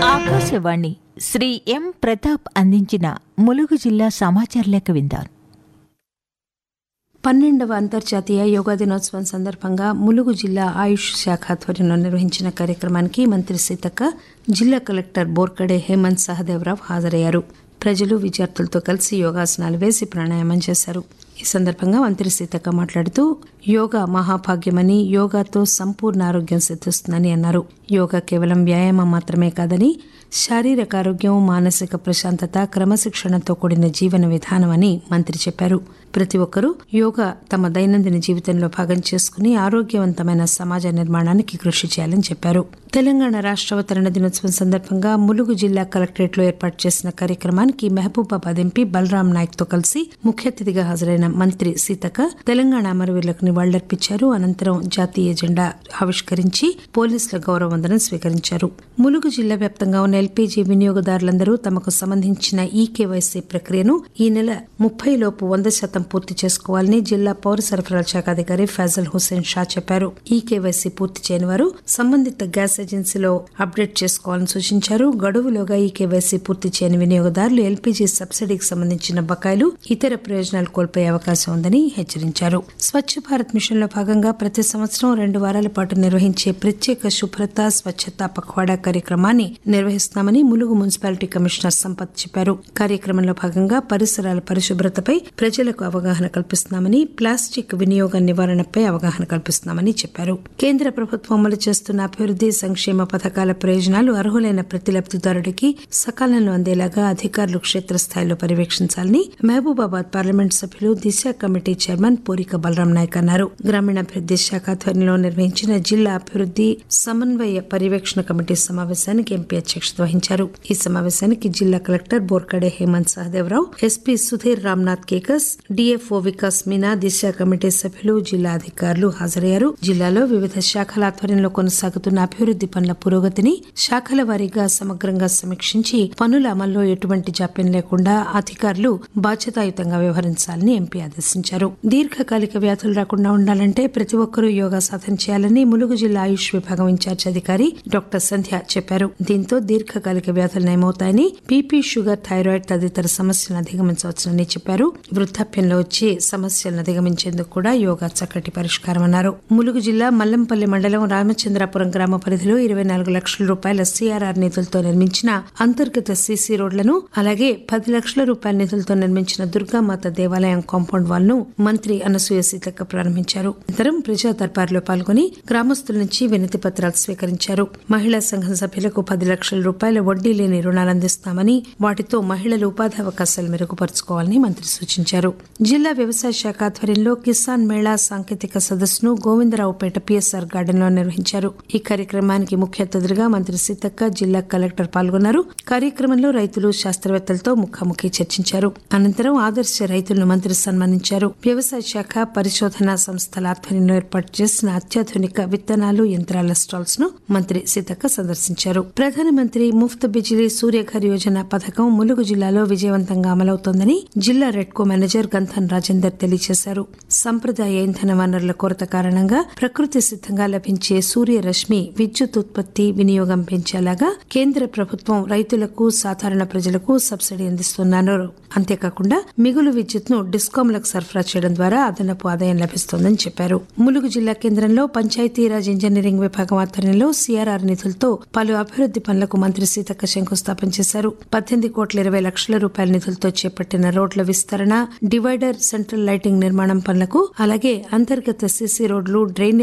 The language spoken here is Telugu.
ఆకాశవాణి శ్రీ ఎం ప్రతాప్ అందించిన ములుగు జిల్లా సమాచార లేఖ విందాం పన్నెండవ అంతర్జాతీయ యోగా దినోత్సవం సందర్భంగా ములుగు జిల్లా ఆయుష్ శాఖ ఆధ్వర్యంలో నిర్వహించిన కార్యక్రమానికి మంత్రి సీతక్క జిల్లా కలెక్టర్ బోర్కడే హేమంత్ సహదేవరావు హాజరయ్యారు ప్రజలు విద్యార్థులతో కలిసి యోగాసనాలు వేసి ప్రాణాయామం చేశారు ఈ సందర్భంగా మంత్రి సీతక్క మాట్లాడుతూ యోగా మహాభాగ్యమని యోగాతో సంపూర్ణ ఆరోగ్యం సిద్ధిస్తుందని అన్నారు యోగా కేవలం వ్యాయామం మాత్రమే కాదని శారీరక ఆరోగ్యం మానసిక ప్రశాంతత క్రమశిక్షణతో కూడిన జీవన విధానం అని మంత్రి చెప్పారు ప్రతి ఒక్కరూ యోగా తమ దైనందిన జీవితంలో భాగం చేసుకుని ఆరోగ్యవంతమైన సమాజ నిర్మాణానికి కృషి చేయాలని చెప్పారు తెలంగాణ రాష్ట్ర అవతరణ దినోత్సవం సందర్భంగా ములుగు జిల్లా కలెక్టరేట్ లో ఏర్పాటు చేసిన కార్యక్రమానికి మహబూబాబాద్ ఎంపీ బలరాం నాయక్ తో కలిసి ముఖ్య అతిథిగా హాజరైన మంత్రి సీతక్క తెలంగాణ అమరవీరులకు నివాళులర్పించారు అనంతరం జాతీయ జెండా ఆవిష్కరించి పోలీసుల గౌరవ వందనం స్వీకరించారు ములుగు జిల్లా వ్యాప్తంగా ఉన్న ఎల్పీజీ వినియోగదారులందరూ తమకు సంబంధించిన ఈ కేవైసీ ప్రక్రియను ఈ నెల ముప్పై లోపు వంద శాతం పూర్తి చేసుకోవాలని జిల్లా పౌర సరఫరాల శాఖ అధికారి ఫైజల్ హుస్సేన్ షా చెప్పారు ఈ కేవైసీ పూర్తి చేయని వారు సంబంధిత గ్యాస్ ఏజెన్సీలో అప్డేట్ చేసుకోవాలని సూచించారు గడువులోగా ఈ కేవైసీ పూర్తి చేయని వినియోగదారులు ఎల్పీజీ సబ్సిడీకి సంబంధించిన బకాయిలు ఇతర ప్రయోజనాలు కోల్పోయే అవకాశం ఉందని హెచ్చరించారు స్వచ్ఛ భారత్ మిషన్ లో భాగంగా ప్రతి సంవత్సరం రెండు వారాల పాటు నిర్వహించే ప్రత్యేక శుభ్రత స్వచ్ఛత పఖ్వాడా కార్యక్రమాన్ని నిర్వహిస్తున్నామని ములుగు మున్సిపాలిటీ కమిషనర్ సంపత్ చెప్పారు కార్యక్రమంలో భాగంగా పరిసరాల పరిశుభ్రతపై ప్రజలకు అవగాహన కల్పిస్తున్నామని ప్లాస్టిక్ వినియోగ నివారణపై అవగాహన కల్పిస్తున్నామని చెప్పారు కేంద్ర ప్రభుత్వం అమలు చేస్తున్న అభివృద్ది సంక్షేమ పథకాల ప్రయోజనాలు అర్హులైన ప్రతి లబ్దిదారుడికి సకాలంలో అందేలాగా అధికారులు క్షేత్రస్థాయిలో పర్యవేక్షించాలని మహబూబాబాద్ పార్లమెంట్ సభ్యులు దిశ కమిటీ చైర్మన్ పూరిక బలరాం నాయక్ అన్నారు గ్రామీణాభివృద్ది శాఖ ఆధ్వర్యంలో నిర్వహించిన జిల్లా అభివృద్ది సమన్వయ పర్యవేక్షణ కమిటీ సమావేశానికి ఎంపీ అధ్యక్షత వహించారు ఈ సమావేశానికి జిల్లా collector Borkade Hemant Sahadevrao SP Sudheer Ramnath Kekan DFO Vikas Meena Disha committee సభ్యులు జిల్లా అధికారులు హాజరయ్యారు జిల్లాలో వివిధ శాఖల ఆధ్వర్యంలో కొనసాగుతున్న అభివృద్ది పనుల పురోగతిని శాఖల వారీగా సమగ్రంగా సమీక్షించి పనుల అమల్లో ఎటువంటి జాప్యం లేకుండా అధికారులు బాధ్యతాయుతంగా వ్యవహరించాలని ఎంపీ ఆదేశించారు దీర్ఘకాలిక వ్యాధులు రాకుండా ఉండాలంటే ప్రతి ఒక్కరూ యోగా సాధన చేయాలని ములుగు జిల్లా ఆయుష్ విభాగం ఇన్ఛార్జ్ అధికారి డాక్టర్ సంధ్య చెప్పారు దీంతో దీర్ఘకాలిక వ్యాధులు నయమవుతాయని బీపీ షుగర్ థైరాయిడ్ తదితర సమస్యలను అధిగమించవచ్చునని చెప్పారు వృద్ధాప్యంలో వచ్చే సమస్యలను అధిగమించేందుకు కూడా యోగా చక్కటి పరిష్కారం అన్నారు ములుగు జిల్లా మల్లంపల్లి మండలం రామచంద్రాపురం గ్రామ పరిధిలో ఇరవై నాలుగు లక్షల రూపాయల సిఆర్ఆర్ నిధులతో నిర్మించిన అంతర్గత సీసీ రోడ్లను అలాగే పది లక్షల రూపాయల నిధులతో నిర్మించిన దుర్గామాత దేవాలయం కాంపౌండ్ వాల్ ను మంత్రి అనసూయ సీతక్క ప్రారంభించారు అనంతరం ప్రజా దర్బార్లో పాల్గొని గ్రామస్తుల నుంచి వినతి పత్రాలు స్వీకరించారు మహిళా సంఘం సభ్యులకు పది లక్షల రూపాయల వడ్డీ లేని రుణాలు అందిస్తామని వాటితో మహిళలు ఉపాధి అవకాశాలు మెరుగుపరుచుకోవాలని మంత్రి సూచించారు జిల్లా వ్యవసాయ శాఖ ఆధ్వర్యంలో కిసాన్ మేళా సాంకేతిక సదస్సును గోవిందరావుపేట పిఎస్ఆర్ గార్డెన్ లో నిర్వహించారు ఈ కార్యక్రమానికి ముఖ్య అతిథిగా మంత్రి సీతక్క జిల్లా కలెక్టర్ పాల్గొన్నారు కార్యక్రమంలో రైతులు శాస్త్రవేత్తలతో ముఖాముఖి చర్చించారు అనంతరం ఆదర్శ రైతులను మంత్రి సన్మానించారు వ్యవసాయ శాఖ పరిశోధన సంస్థల ఆధ్వర్యంలో ఏర్పాటు చేసిన అత్యాధునిక విత్తనాలు యంత్రాల స్టాల్స్ ను మంత్రి సీతక్క సందర్శించారు ప్రధానమంత్రి ముఫ్త్ బిజిలీ సూర్యఘర్ యోజన పథకం ములుగు జిల్లాలో విజయవంతంగా అమలవుతోందని జిల్లా రెడ్కో మేనేజర్ గంధన్ రాజేందర్ తెలియజేశారు సంప్రదాయ ఇంధన వనరుల కొరత కారణంగా ప్రకృతి సిద్ధంగా లభించే సూర్యరశ్మి విద్యుత్ ఉత్పత్తి వినియోగం పెంచేలాగా కేంద్ర ప్రభుత్వం రైతులకు సాధారణ ప్రజలకు సబ్సిడీ అందిస్తున్నారు అంతేకాకుండా మిగులు విద్యుత్ ను డిస్కాంలకు సరఫరా చేయడం ద్వారా అదనపు ఆదాయం లభిస్తోందని చెప్పారు ములుగు జిల్లా కేంద్రంలో పంచాయతీరాజ్ ఇంజనీరింగ్ విభాగం ఆధ్వర్యంలో సిఆర్ఆర్ నిధులతో పలు అభివృద్ది పనులకు మంత్రి సీతక్క శంకుస్థాపన చేశారు పద్దెనిమిది కోట్ల ఇరవై లక్షల రూపాయల నిధులతో చేపట్టిన రోడ్ల విస్తరణ డివైడర్ సెంట్రల్ లైటింగ్ నిర్మాణం పనులకు అలాగే అంతర్గత సిసి రోడ్లు డ్రైనేజ్